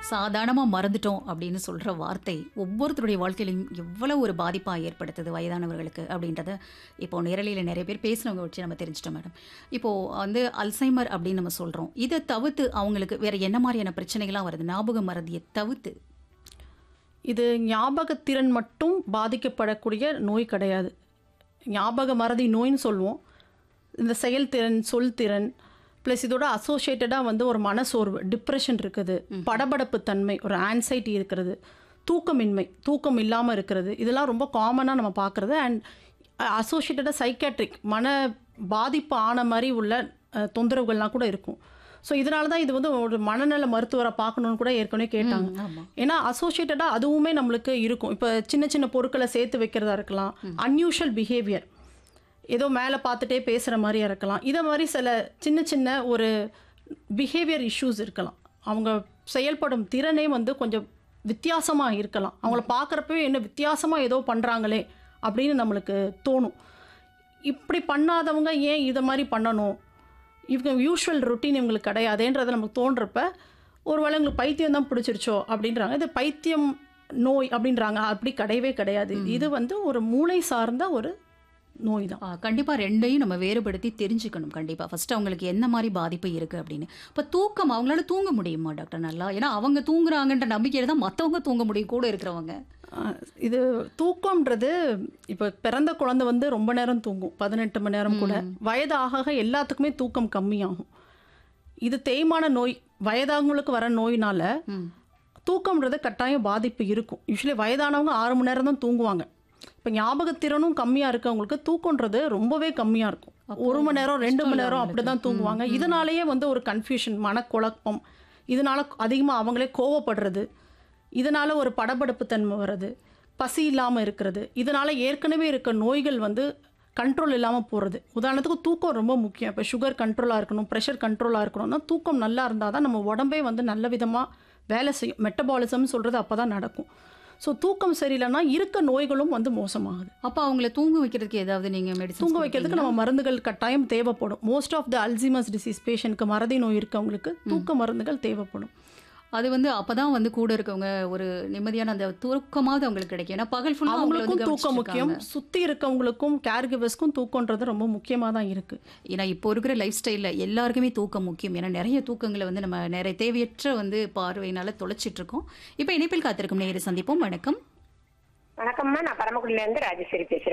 சாதாரணமாக மறந்துட்டோம் அப்படின்னு சொல்கிற வார்த்தை ஒவ்வொருத்தருடைய வாழ்க்கையிலையும் எவ்வளோ ஒரு பாதிப்பாக ஏற்படுத்துது வயதானவர்களுக்கு அப்படின்றத இப்போ நேரலையில் நிறைய பேர் பேசினவங்க வச்சு நம்ம தெரிஞ்சிட்டோம் மேடம் இப்போது வந்து அல்சைமர் அப்படின்னு நம்ம சொல்கிறோம் இதை தவிர்த்து அவங்களுக்கு வேற என்ன மாதிரியான பிரச்சனைகள்லாம் வருது ஞாபக மறதியை தவிர்த்து இது ஞாபகத்திறன் மட்டும் பாதிக்கப்படக்கூடிய நோய் கிடையாது ஞாபக மறதி நோய்னு சொல்லுவோம் இந்த செயல்திறன் சொல்திறன் ப்ளஸ் இதோட அசோசியேட்டடாக வந்து ஒரு மனசோர்வு டிப்ரெஷன் இருக்குது படபடப்பு தன்மை ஒரு ஆன்சைட்டி இருக்கிறது தூக்கமின்மை தூக்கம் இல்லாமல் இருக்கிறது இதெல்லாம் ரொம்ப காமனாக நம்ம பார்க்குறது அண்ட் அசோசியேட்டடாக சைக்காட்ரிக் மன பாதிப்பு ஆன மாதிரி உள்ள அஹ், தொந்தரவுகள்லாம் கூட இருக்கும் ஸோ இதனால தான் இது வந்து ஒரு மனநல மருத்துவரை பார்க்கணுன்னு கூட ஏற்கனவே கேட்டாங்க ஆமாம் ஏன்னா அசோசியேட்டடாக அதுவுமே நம்மளுக்கு இருக்கும் இப்போ சின்ன சின்ன பொருட்களை சேர்த்து வைக்கிறதா இருக்கலாம் அன்யூஷுவல் பிஹேவியர் ஏதோ மேலே பார்த்துட்டே பேசுகிற மாதிரியா இருக்கலாம் இதை மாதிரி சில சின்ன சின்ன ஒரு பிஹேவியர் இஷ்யூஸ் இருக்கலாம் அவங்க செயல்படும் திறனே வந்து கொஞ்சம் வித்தியாசமாக இருக்கலாம் அவங்கள பார்க்குறப்பவே என்ன வித்தியாசமாக ஏதோ பண்ணுறாங்களே அப்படின்னு நம்மளுக்கு தோணும் இப்படி பண்ணாதவங்க ஏன் இதை மாதிரி பண்ணணும் இவங்க யூஷுவல் ரொட்டீன் இவங்களுக்கு கிடையாதேன்றது நமக்கு தோன்றப்ப ஒருவேளை உங்களுக்கு பைத்தியம் தான் பிடிச்சிருச்சோ அப்படின்றாங்க இது பைத்தியம் நோய் அப்படின்றாங்க அப்படி கிடையவே கிடையாது இது வந்து ஒரு மூளை சார்ந்த ஒரு நோய் தான் ஆ, கண்டிப்பா ரெண்டையும் நம்ம வேறுபடுத்தி தெரிஞ்சுக்கணும் கண்டிப்பா ஃபர்ஸ்ட் அவங்களுக்கு என்ன மாதிரி பாதிப்பு இருக்கு அப்படின்னு இப்போ தூக்கம் அவங்களால தூங்க முடியுமா டாக்டர் நல்லா ஏன்னா அவங்க தூங்குறாங்கன்ற நம்பிக்கையில தான் மற்றவங்க தூங்க முடியும் கூட இருக்கிறவங்க ஆஹ் இது தூக்கம்ன்றது இப்போ பிறந்த குழந்தை வந்து ரொம்ப நேரம் தூங்கும் பதினெட்டு மணி நேரம் கூட வயது ஆக ஆக எல்லாத்துக்குமே தூக்கம் கம்மியாகும் இது தேய்மான நோய் வயதானவங்களுக்கு வர நோயினால ம். தூக்கம்ன்றது கட்டாயம் பாதிப்பு இருக்கும் யூஸ்வலி வயதானவங்க ஆறு மணி நேரம் தான் தூங்குவாங்க இப்போ ஞாபகத்திறனும் கம்மியாக இருக்கவங்களுக்கு தூக்கம்ன்றது ரொம்பவே கம்மியாக இருக்கும் ஒரு மணி நேரம் ரெண்டு மணி நேரம் அப்படி தான் தூங்குவாங்க இதனாலேயே வந்து ஒரு கன்ஃபியூஷன் மனக்குழப்பம் இதனால அதிகமாக அவங்களே கோவப்படுறது இதனால ஒரு படபடப்பு தன்மை வர்றது பசி இல்லாமல் இருக்கிறது இதனால ஏற்கனவே இருக்க நோய்கள் வந்து கண்ட்ரோல் இல்லாமல் போகிறது உதாரணத்துக்கு தூக்கம் ரொம்ப முக்கியம் இப்போ சுகர் கண்ட்ரோலாக இருக்கணும் ப்ரெஷர் கண்ட்ரோலாக இருக்கணும்னா தூக்கம் நல்லா இருந்தால் தான் நம்ம உடம்பே வந்து நல்ல விதமாக வேலை செய்யும் மெட்டபாலிசம்னு சொல்கிறது அப்போ தான் நடக்கும் ஸோ தூக்கம் சரியில்லைன்னா இருக்க நோய்களும் வந்து மோசமாகுது அப்போ அவங்கள தூங்க வைக்கிறதுக்கு ஏதாவது நீங்க மெடிசன் தூங்க வைக்கிறதுக்கு நம்ம மருந்துகள் கட்டாயம் தேவைப்படும் most of the Alzheimer's disease பேஷண்ட்க்கு மறதி நோய் இருக்கவங்களுக்கு தூக்க மருந்துகள் தேவைப்படும் அது வந்து அப்பதான் வந்து கூட இருக்கவங்க ஒரு நிம்மதியான அந்த தூக்கமாவது அவங்களுக்கு கிடைக்கும் ஏன்னா பகல் ஃபுல்லா அவங்கள வந்து அவங்களுக்கும் தூக்கம் முக்கியம் கவனிச்சிட்டு சுற்றி இருக்கவங்களுக்கும் கேர் கிவர்ஸ்க்கும் தூக்கம்ன்றது ரொம்ப முக்கியமாக தான் இருக்குது ஏன்னா இப்போ இருக்கிற லைஃப் ஸ்டைலில் எல்லாருக்குமே தூக்கம் முக்கியம் ஏன்னா நிறைய தூக்கங்களை வந்து நம்ம நிறைய தேவையற்ற வந்து பார்வையினால தொலைச்சிட்டு இருக்கோம் இப்போ இணைப்பில் காத்திருக்கும் நேரு சந்திப்போம் வணக்கம் வணக்கம்மா நான் பரமக்குடியில இருந்து ராஜேஸ்வரி பேசுறேன்